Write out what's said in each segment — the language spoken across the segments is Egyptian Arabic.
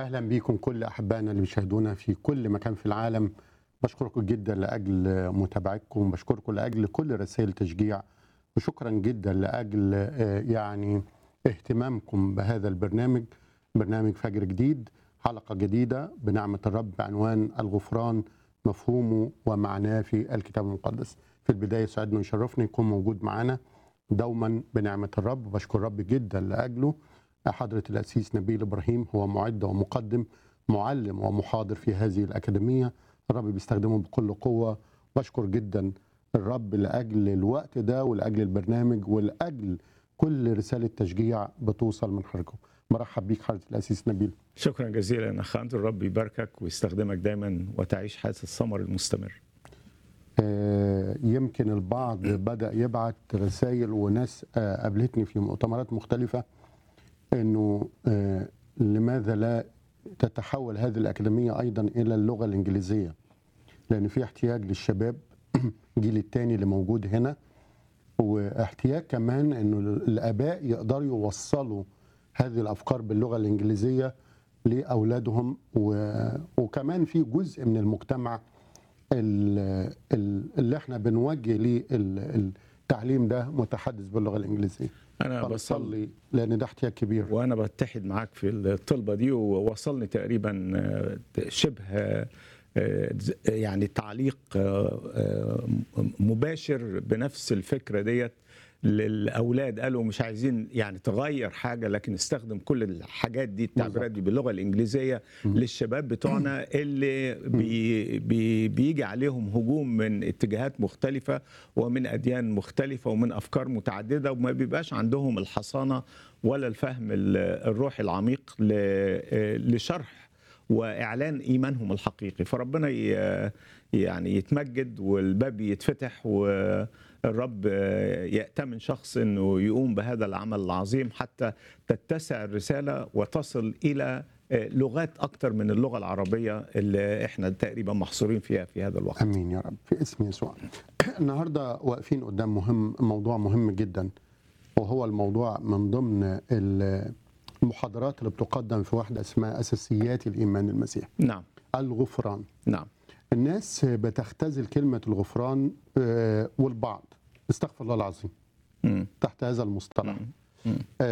اهلا بيكم كل احبائنا اللي بيشاهدونا في كل مكان في العالم بشكركم جدا لاجل متابعتكم بشكركم لاجل كل رسائل تشجيع وشكرا جدا لاجل آه، يعني اهتمامكم بهذا البرنامج برنامج فجر جديد حلقه جديده بنعمه الرب بعنوان الغفران مفهومه ومعناه في الكتاب المقدس في البدايه يسعدني ويشرفني يكون موجود معنا دوما بنعمه الرب بشكر الرب جدا لاجله حضرة الأسيس نبيل إبراهيم هو معد ومقدم معلم ومحاضر في هذه الأكاديمية الرب بيستخدمه بكل قوة بشكر جدا الرب لأجل الوقت ده ولأجل البرنامج ولأجل كل رسالة تشجيع بتوصل من حضراتكم مرحب بيك حضرة الأسيس نبيل شكرا جزيلا اخ اندرو الرب يباركك ويستخدمك دايما وتعيش حياه الثمر المستمر آه، يمكن البعض بدأ يبعت رسائل وناس آه، قابلتني في مؤتمرات مختلفة انه آه، لماذا لا تتحول هذه الأكاديمية أيضا إلى اللغة الإنجليزية لأن في احتياج للشباب الجيل الثاني اللي موجود هنا واحتياج كمان انه الاباء يقدروا يوصلوا هذه الافكار باللغه الانجليزيه لاولادهم و... وكمان في جزء من المجتمع ال- ال- اللي احنا بنوجه ليه ال- التعليم ده متحدث باللغه الانجليزيه انا بصلي فبصلي لان ده احتياج كبير وانا بتحد معاك في الطلبه دي ووصلني تقريبا آه، شبه آه، ز- يعني تعليق آه، آه، مباشر بنفس الفكره ديت للاولاد قالوا مش عايزين يعني تغير حاجه لكن استخدم كل الحاجات دي التعبيرات دي باللغه الانجليزيه للشباب بتوعنا اللي بي بي بيجي عليهم هجوم من اتجاهات مختلفه ومن اديان مختلفه ومن افكار متعدده وما بيبقاش عندهم الحصانه ولا الفهم ال- الروحي العميق ل- لشرح واعلان ايمانهم الحقيقي فربنا ي- يعني يتمجد والباب يتفتح والرب يأتمن شخص انه يقوم بهذا العمل العظيم حتى تتسع الرساله وتصل الى لغات اكتر من اللغه العربيه اللي احنا تقريبا محصورين فيها في هذا الوقت امين يا رب في اسم يسوع النهارده واقفين قدام مهم موضوع مهم جدا وهو الموضوع من ضمن ال- المحاضرات اللي بتقدم في واحده اسمها اساسيات الايمان المسيحي نعم الغفران نعم الناس بتختزل كلمه الغفران آه، والبعض استغفر الله العظيم مم. تحت هذا المصطلح مم.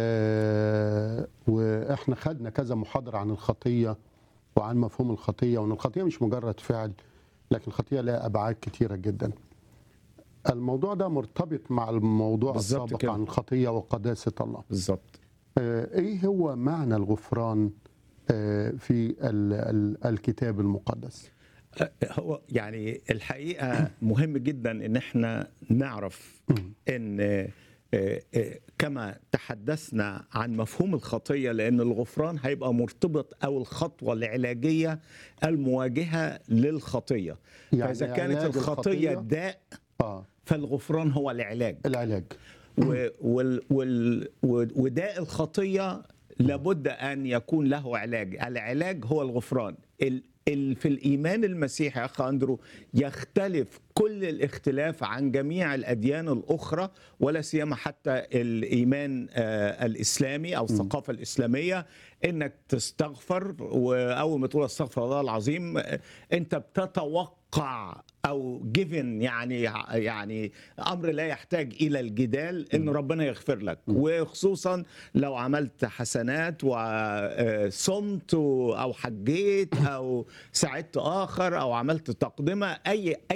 آه واحنا خدنا كذا محاضره عن الخطيه وعن مفهوم الخطيه وان الخطيه مش مجرد فعل لكن الخطيه لها ابعاد كتيره جدا الموضوع ده مرتبط مع الموضوع بالظبط السابق كده. عن الخطيه وقداسه الله بالظبط آه ايه هو معنى الغفران آه في ال ال الكتاب المقدس هو يعني الحقيقه مهم جدا ان احنا نعرف ان آه، آه، كما تحدثنا عن مفهوم الخطيه لان الغفران هيبقى مرتبط او الخطوه العلاجيه المواجهه للخطيه يعني فاذا كانت علاج الخطيه الخطية- داء اه فالغفران هو العلاج العلاج و- وال وال و- وداء الخطيه لابد ان يكون له علاج، العلاج هو الغفران. ال ال في الايمان المسيحي يا اخ اندرو يختلف كل الاختلاف عن جميع الاديان الاخرى ولا سيما حتى الايمان آه الاسلامي او الثقافه الاسلاميه انك تستغفر واول ما تقول استغفر الله العظيم آه، انت بتتوقع او جيفن يعني يعني امر لا يحتاج الى الجدال ان ربنا يغفر لك وخصوصا لو عملت حسنات وصمت او حجيت او ساعدت اخر او عملت تقدمه اي اي